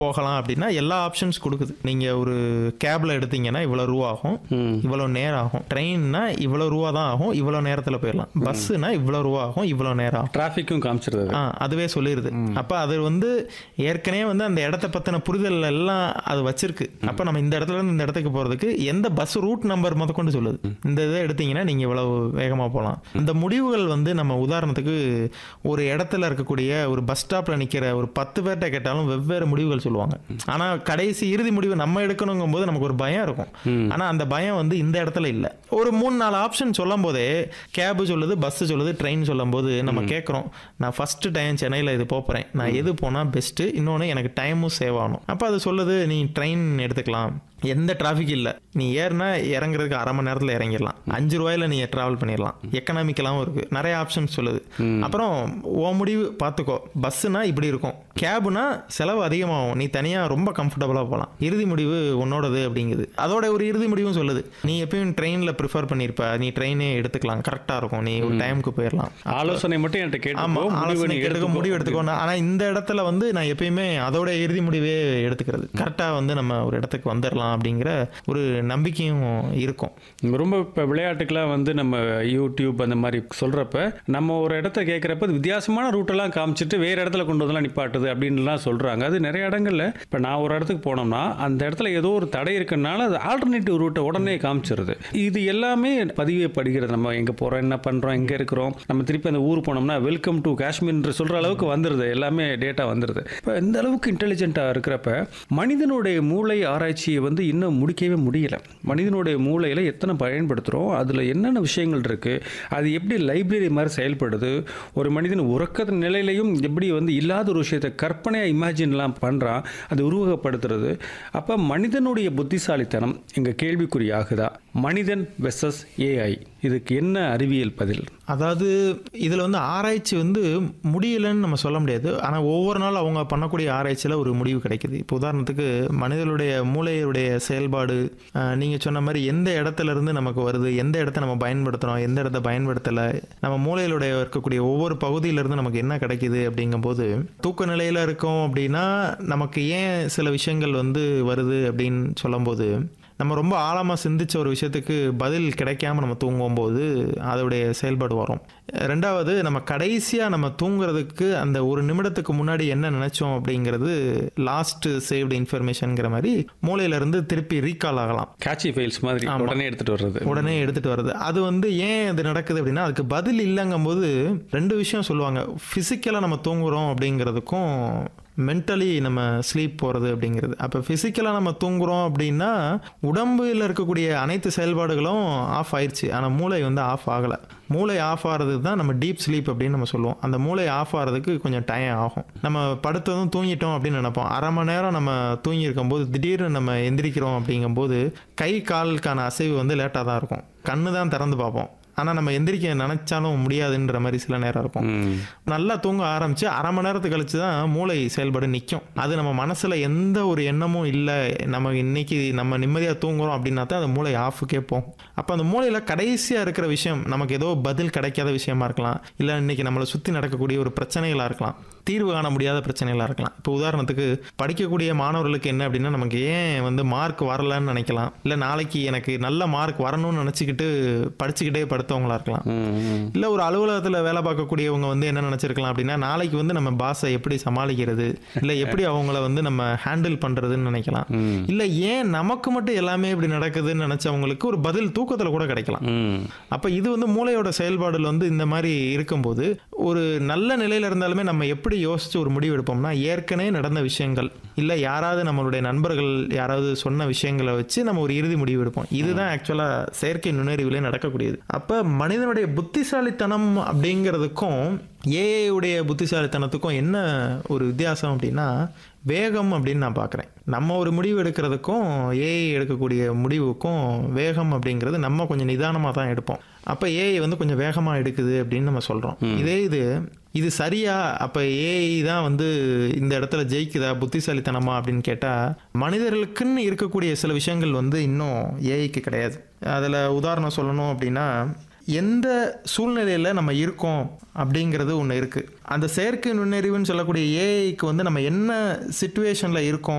போகலாம் அப்படின்னா எல்லா ஆப்ஷன்ஸ் கொடுக்குது நீங்கள் ஒரு கேபில் எடுத்தீங்கன்னா இவ்வளோ ரூபா ஆகும் ம். இவ்வளோ நேரம் ஆகும் ட்ரெயின்னா இவ்வளோ ரூபா தான் ஆகும் இவ்வளோ நேரத்தில் போயிடலாம் பஸ்ஸுனா இவ்வளோ ரூபா ஆகும் இவ்வளோ நேரம் ஆகும் டிராஃபிக்கும் காமிச்சிருது அது. ஆ அதுவே சொல்லிடுது அப்போ அது வந்து ஏற்கனவே வந்து அந்த இடத்த பற்றின புரிதல் எல்லாம் அது வச்சிருக்கு அப்போ நம்ம இந்த இடத்துல இருந்து இந்த இடத்துக்கு போகிறதுக்கு எந்த பஸ் ரூட் நம்பர் முதற்கொண்டு சொல்லுது இந்த இதை எடுத்தீங்கன்னா நீங்கள் இவ்வளவு வேகமாக போகலாம் இந்த முடிவுகள் வந்து நம்ம உதாரணத்துக்கு ஒரு இடத்துல இருக்கக்கூடிய ஒரு பஸ் ஸ்டாப்பில் நிற்கிற ஒரு பத்து பேர்கிட்ட கேட்டாலும் வெவ்வேறு முடிவுகள் சொல்லுவாங்க ஆனால் கடைசி இறுதி முடிவு நம்ம எடுக்கணுங்கும் போது நமக்கு ஒரு பயம் இருக்கும் ஆனால் அந்த பயம் வந்து இந்த இடத்துல இல்லை ஒரு மூணு நாலு ஆப்ஷன் சொல்லும் போதே கேபு சொல்லுது பஸ் சொல்லுது ட்ரெயின் சொல்லும் போது நம்ம கேட்குறோம் நான் ஃபர்ஸ்ட் டைம் சென்னையில் இது போகிறேன் நான் எது போனால் பெஸ்ட்டு இன்னொன்று எனக்கு டைமும் சேவ் ஆகணும் அப்போ அது சொல்லுது நீ ட்ரெயின் எடுத்துக்கலாம் எந்த டிராஃபிக் இல்லை நீ ஏறினா இறங்குறதுக்கு அரை மணி நேரத்தில் இறங்கிடலாம் அஞ்சு ரூபாயில நீ ட்ராவல் பண்ணிடலாம் எக்கனாமிக்கலாகவும் இருக்கு நிறைய ஆப்ஷன்ஸ் சொல்லுது அப்புறம் ஓ முடிவு பார்த்துக்கோ பஸ்ஸுனா இப்படி இருக்கும் கேபுனா செலவு அதிகமாகும் நீ தனியாக ரொம்ப கம்ஃபர்டபுளாக போகலாம் இறுதி முடிவு உன்னோடது அப்படிங்குது அதோட ஒரு இறுதி முடிவும் சொல்லுது நீ எப்பயும் ட்ரெயினில் ப்ரிஃபர் பண்ணியிருப்ப நீ ட்ரெயினே எடுத்துக்கலாம் கரெக்டாக இருக்கும் நீ ஒரு டைமுக்கு போயிடலாம் ஆலோசனை மட்டும் என்கிட்ட ஆமா கேட்டு ஆலோசனை கேட்டுக்க முடிவு எடுத்துக்கோணும் ஆனா இந்த இடத்துல வந்து நான் எப்பயுமே அதோட இறுதி முடிவே எடுத்துக்கிறது கரெக்டா வந்து நம்ம ஒரு இடத்துக்கு வந்துடலாம் அப்படிங்கிற ஒரு நம்பிக்கையும் இருக்கும் ரொம்ப இப்போ விளையாட்டுக்கெல்லாம் வந்து நம்ம யூடியூப் அந்த மாதிரி சொல்கிறப்ப நம்ம ஒரு இடத்த கேட்குறப்ப வித்தியாசமான ரூட்டெல்லாம் காமிச்சிட்டு வேறு இடத்துல கொண்டு வந்தெல்லாம் நிப்பாட்டுது அப்படின்லாம் சொல்கிறாங்க அது நிறைய இடங்கள்ல இப்போ நான் ஒரு இடத்துக்கு போனோம்னா அந்த இடத்துல ஏதோ ஒரு தடை இருக்கனால அது ஆல்டர்னேட்டிவ் ரூட்டை உடனே காமிச்சிருது இது எல்லாமே பதியப்படுகிறது நம்ம எங்கே போகிறோம் என்ன பண்ணுறோம் எங்கே இருக்கிறோம் நம்ம திருப்பி அந்த ஊர் போனோம்னா வெல்கம் டு காஷ்மீர்ன்ற சொல்கிற அளவுக்கு வந்துடுது எல்லாமே டேட்டா வந்துடுது இப்போ இந்த அளவுக்கு இன்டெலிஜென்ட்டாக இருக்கிறப்ப மனிதனுடைய மூளை ஆராய்ச்சியை வந்து இன்னும் முடிக்கவே முடியல மனிதனுடைய மூளையில் எத்தனை பயன்படுத்துகிறோம் அதில் என்னென்ன விஷயங்கள் இருக்குது அது எப்படி லைப்ரரி மாதிரி செயல்படுது ஒரு மனிதன் உறக்க நிலையிலையும் எப்படி வந்து இல்லாத ஒரு விஷயத்தை கற்பனையாக இமேஜின்லாம் பண்ணுறான் அது உருவகப்படுத்துறது அப்போ மனிதனுடைய புத்திசாலித்தனம் எங்கள் கேள்விக்குறியாகுதா மனிதன் வெர்சஸ் ஏஐ இதுக்கு என்ன அறிவியல் பதில் அதாவது இதுல வந்து ஆராய்ச்சி வந்து முடியலன்னு நம்ம சொல்ல முடியாது ஆனா ஒவ்வொரு நாள் அவங்க பண்ணக்கூடிய ஆராய்ச்சியில ஒரு முடிவு கிடைக்குது இப்போ உதாரணத்துக்கு மனிதனுடைய மூளையுடைய செயல்பாடு அஹ், நீங்க சொன்ன மாதிரி எந்த இடத்துல இருந்து நமக்கு வருது எந்த இடத்த நம்ம பயன்படுத்துறோம் எந்த இடத்த பயன்படுத்தல நம்ம மூளையிலுடைய இருக்கக்கூடிய ஒவ்வொரு பகுதியில இருந்து நமக்கு என்ன கிடைக்குது அப்படிங்கும்போது தூக்க நிலையில இருக்கோம் அப்படின்னா நமக்கு ஏன் சில விஷயங்கள் வந்து வருது அப்படின்னு சொல்லும்போது நம்ம ரொம்ப ஆழமாக சிந்திச்ச ஒரு விஷயத்துக்கு பதில் கிடைக்காம நம்ம தூங்கும் போது அதோடைய செயல்பாடு வரும் ரெண்டாவது நம்ம கடைசியாக நம்ம தூங்குறதுக்கு அந்த ஒரு நிமிடத்துக்கு முன்னாடி என்ன நினைச்சோம் அப்படிங்கிறது லாஸ்ட் சேவ்டு இன்ஃபர்மேஷன்ங்கிற மாதிரி மூளையிலேருந்து திருப்பி ரீகால் ஆகலாம் கேட்சி ஃபைல்ஸ் மாதிரி உடனே எடுத்துகிட்டு வர்றது உடனே எடுத்துட்டு வருது அது வந்து ஏன் அது நடக்குது அப்படின்னா அதுக்கு பதில் இல்லைங்கும்போது ரெண்டு விஷயம் சொல்லுவாங்க ஃபிசிக்கலாக நம்ம தூங்குறோம் அப்படிங்கிறதுக்கும் மென்டலி நம்ம ஸ்லீப் போகிறது அப்படிங்கிறது அப்போ ஃபிசிக்கலாக நம்ம தூங்குறோம் அப்படின்னா உடம்புல இருக்கக்கூடிய அனைத்து செயல்பாடுகளும் ஆஃப் ஆயிடுச்சு ஆனால் மூளை வந்து ஆஃப் ஆகலை மூளை ஆஃப் ஆகிறது தான் நம்ம டீப் ஸ்லீப் அப்படின்னு நம்ம சொல்லுவோம் அந்த மூளை ஆஃப் ஆகிறதுக்கு கொஞ்சம் டைம் ஆகும் நம்ம படுத்ததும் தூங்கிட்டோம் அப்படின்னு நினைப்போம் அரை மணி நேரம் நம்ம தூங்கி இருக்கும்போது திடீர்னு நம்ம எந்திரிக்கிறோம் அப்படிங்கும்போது கை காலுக்கான அசைவு வந்து லேட்டாக தான் இருக்கும் கண்ணு தான் திறந்து பார்ப்போம் ஆனால் நம்ம எந்திரிக்க நினைச்சாலும் முடியாதுன்ற மாதிரி சில நேரம் இருக்கும் ம். நல்லா தூங்க ஆரம்பிச்சு அரை மணி நேரத்துக்கு கழிச்சு தான் மூளை செயல்பாடு நிற்கும் அது நம்ம மனசுல எந்த ஒரு எண்ணமும் இல்லை நம்ம இன்னைக்கு நம்ம நிம்மதியாக தூங்குறோம் அப்படின்னா தான் அந்த மூளை ஆஃபுக்கே போகும் அப்போ அந்த மூளையில் கடைசியாக இருக்கிற விஷயம் நமக்கு ஏதோ பதில் கிடைக்காத விஷயமா இருக்கலாம் இல்லை இன்னைக்கு நம்மளை சுற்றி நடக்கக்கூடிய ஒரு பிரச்சனைகளாக இருக்கலாம் தீர்வு காண முடியாத பிரச்சனைகளாக இருக்கலாம் இப்போ உதாரணத்துக்கு படிக்கக்கூடிய மாணவர்களுக்கு என்ன அப்படின்னா நமக்கு ஏன் வந்து மார்க் வரலன்னு நினைக்கலாம் இல்லை நாளைக்கு எனக்கு நல்ல மார்க் வரணும்னு நினச்சிக்கிட்டு படிச்சுக்கிட்டே படுத்தவங்களா இருக்கலாம் ம், ம். இல்லை ஒரு அலுவலகத்தில் வேலை பார்க்கக்கூடியவங்க வந்து என்ன நினச்சிருக்கலாம் அப்படின்னா நாளைக்கு வந்து நம்ம பாஸை எப்படி சமாளிக்கிறது இல்லை எப்படி அவங்கள வந்து நம்ம ஹேண்டில் பண்ணுறதுன்னு நினைக்கலாம் ம். இல்லை ஏன் நமக்கு மட்டும் எல்லாமே இப்படி நடக்குதுன்னு நினச்சவங்களுக்கு ஒரு பதில் தூக்கத்தில் கூட கிடைக்கலாம் ம். அப்போ இது வந்து மூளையோட செயல்பாடுல வந்து இந்த மாதிரி இருக்கும்போது ஒரு நல்ல நிலையில இருந்தாலுமே நம்ம எப்படி யோசிச்சு ஒரு முடிவு எடுப்போம்னா ஏற்கனவே நடந்த விஷயங்கள் இல்லை யாராவது நம்மளுடைய நண்பர்கள் யாராவது சொன்ன விஷயங்களை வச்சு நம்ம ஒரு இறுதி முடிவு எடுப்போம் இதுதான் ஆக்சுவலாக செயற்கை நுண்ணறிவிலே நடக்கக்கூடியது அப்போ மனிதனுடைய புத்திசாலித்தனம் அப்படிங்கிறதுக்கும் ஏஐ உடைய புத்திசாலித்தனத்துக்கும் என்ன ஒரு வித்தியாசம் அப்படின்னா வேகம் அப்படின்னு நான் பார்க்குறேன் நம்ம ஒரு முடிவு எடுக்கிறதுக்கும் ஏஐ எடுக்கக்கூடிய முடிவுக்கும் வேகம் அப்படிங்கிறது நம்ம கொஞ்சம் நிதானமாக தான் எடுப்போம் அப்போ ஏஐ வந்து கொஞ்சம் வேகமாக எடுக்குது அப்படின்னு நம்ம சொல்கிறோம் இதே இது இது சரியா அப்போ ஏஐ தான் வந்து இந்த இடத்துல ஜெயிக்குதா புத்திசாலித்தனமா அப்படின்னு கேட்டால் மனிதர்களுக்குன்னு இருக்கக்கூடிய சில விஷயங்கள் வந்து இன்னும் ஏஐக்கு கிடையாது அதில் உதாரணம் சொல்லணும் அப்படின்னா எந்த சூழ்நிலையில் நம்ம இருக்கோம் அப்படிங்கிறது ஒன்று இருக்குது அந்த செயற்கை நுண்ணறிவுன்னு சொல்லக்கூடிய ஏஐக்கு வந்து நம்ம என்ன சுச்சுவேஷனில் இருக்கோம்